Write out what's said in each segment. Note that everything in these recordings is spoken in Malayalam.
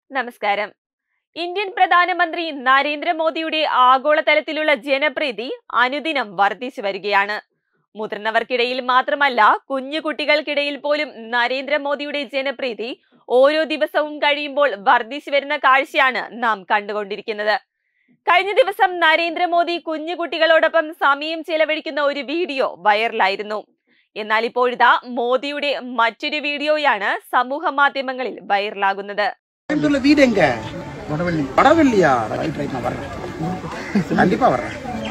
നമസ്കാരം ഇന്ത്യൻ പ്രധാനമന്ത്രി നരേന്ദ്രമോദിയുടെ ആഗോളതലത്തിലുള്ള ജനപ്രീതി അനുദിനം വർദ്ധിച്ചു വരികയാണ് മുതിർന്നവർക്കിടയിൽ മാത്രമല്ല കുഞ്ഞു കുട്ടികൾക്കിടയിൽ പോലും നരേന്ദ്രമോദിയുടെ ജനപ്രീതി ഓരോ ദിവസവും കഴിയുമ്പോൾ വർദ്ധിച്ചു വരുന്ന കാഴ്ചയാണ് നാം കണ്ടുകൊണ്ടിരിക്കുന്നത് കഴിഞ്ഞ ദിവസം നരേന്ദ്രമോദി കുഞ്ഞു കുട്ടികളോടൊപ്പം സമയം ചെലവഴിക്കുന്ന ഒരു വീഡിയോ വൈറലായിരുന്നു എന്നാൽ ഇപ്പോഴിതാ മോദിയുടെ മറ്റൊരു വീഡിയോയാണ് സമൂഹ മാധ്യമങ്ങളിൽ വൈറലാകുന്നത് கோயம்புத்தூர்ல வீடு எங்க வடவள்ளி வடவள்ளியா ரைட் ரைட் நான் வர்றேன் கண்டிப்பா வர்றேன்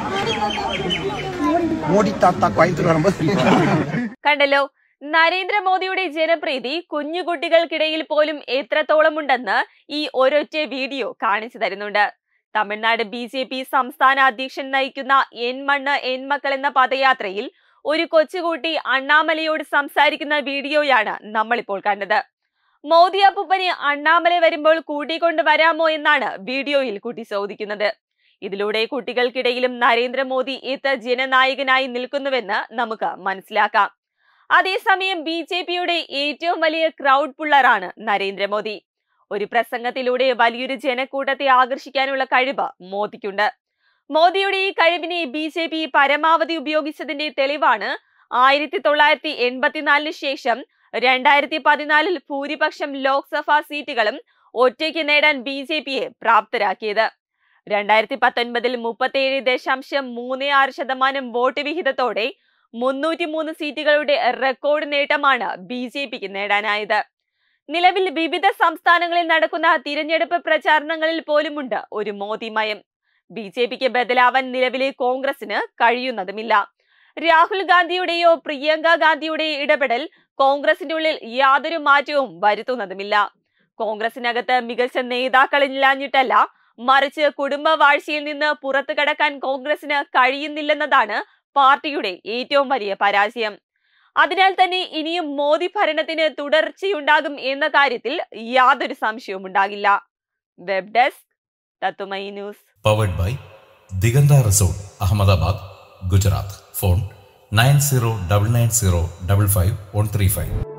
மோடி தாத்தா கோயம்புத்தூர் வரும்போது കണ്ടല്ലോ നരേന്ദ്രമോദിയുടെ ജനപ്രീതി കുഞ്ഞുകുട്ടികൾക്കിടയിൽ പോലും എത്രത്തോളമുണ്ടെന്ന് ഈ ഒരൊറ്റ വീഡിയോ കാണിച്ചു തരുന്നുണ്ട് തമിഴ്നാട് ബി ജെ പി സംസ്ഥാന അധ്യക്ഷൻ നയിക്കുന്ന എൻ മണ്ണ് എൻ മക്കൾ എന്ന പദയാത്രയിൽ ഒരു കൊച്ചുകുട്ടി അണ്ണാമലയോട് സംസാരിക്കുന്ന വീഡിയോയാണ് നമ്മളിപ്പോൾ കണ്ടത് മോദി അപ്പൂപ്പന് അണ്ണാമല വരുമ്പോൾ കൂട്ടിക്കൊണ്ട് വരാമോ എന്നാണ് വീഡിയോയിൽ കുട്ടി ചോദിക്കുന്നത് ഇതിലൂടെ കുട്ടികൾക്കിടയിലും നരേന്ദ്രമോദി എത്ര ജനനായകനായി നിൽക്കുന്നുവെന്ന് നമുക്ക് മനസ്സിലാക്കാം അതേസമയം ബി ജെ പിയുടെ ഏറ്റവും വലിയ ക്രൗഡ് പുള്ളറാണ് നരേന്ദ്രമോദി ഒരു പ്രസംഗത്തിലൂടെ വലിയൊരു ജനക്കൂട്ടത്തെ ആകർഷിക്കാനുള്ള കഴിവ് മോദിക്കുണ്ട് മോദിയുടെ ഈ കഴിവിനെ ബി ജെ പി പരമാവധി ഉപയോഗിച്ചതിന്റെ തെളിവാണ് ആയിരത്തി തൊള്ളായിരത്തി എൺപത്തിനാലിന് ശേഷം രണ്ടായിരത്തി പതിനാലിൽ ഭൂരിപക്ഷം ലോക്സഭാ സീറ്റുകളും ഒറ്റയ്ക്ക് നേടാൻ ബി ജെ പിയെ പ്രാപ്തരാക്കിയത് രണ്ടായിരത്തി പത്തൊൻപതിൽ മുപ്പത്തിയേഴ് ദശാംശം മൂന്ന് ആറ് ശതമാനം വോട്ട് വിഹിതത്തോടെ മുന്നൂറ്റി മൂന്ന് സീറ്റുകളുടെ റെക്കോർഡ് നേട്ടമാണ് ബി ജെ പിക്ക് നേടാനായത് നിലവിൽ വിവിധ സംസ്ഥാനങ്ങളിൽ നടക്കുന്ന തിരഞ്ഞെടുപ്പ് പ്രചാരണങ്ങളിൽ പോലുമുണ്ട് ഒരു മോദിമയം ബി ജെ പിക്ക് ബദലാവാൻ നിലവിലെ കോൺഗ്രസിന് കഴിയുന്നതുമില്ല രാഹുൽ ഗാന്ധിയുടെയോ പ്രിയങ്ക ഗാന്ധിയുടെയോ ഇടപെടൽ കോൺഗ്രസിന്റെ ഉള്ളിൽ യാതൊരു മാറ്റവും വരുത്തുന്നതുമില്ല കോൺഗ്രസിനകത്ത് മികച്ച നേതാക്കളില്ലാഞ്ഞിട്ടല്ല മറിച്ച് കുടുംബ വാഴ്ചയിൽ നിന്ന് പുറത്തു കടക്കാൻ കോൺഗ്രസിന് കഴിയുന്നില്ലെന്നതാണ് പാർട്ടിയുടെ ഏറ്റവും വലിയ പരാജയം അതിനാൽ തന്നെ ഇനിയും മോദി ഭരണത്തിന് തുടർച്ചയുണ്ടാകും എന്ന കാര്യത്തിൽ യാതൊരു സംശയവും ഉണ്ടാകില്ല വെബ് ഡെസ്ക് തത്തുമൈ news powered by Diganta resort Ahmedabad Gujarat phone nine zero double nine zero double five one three five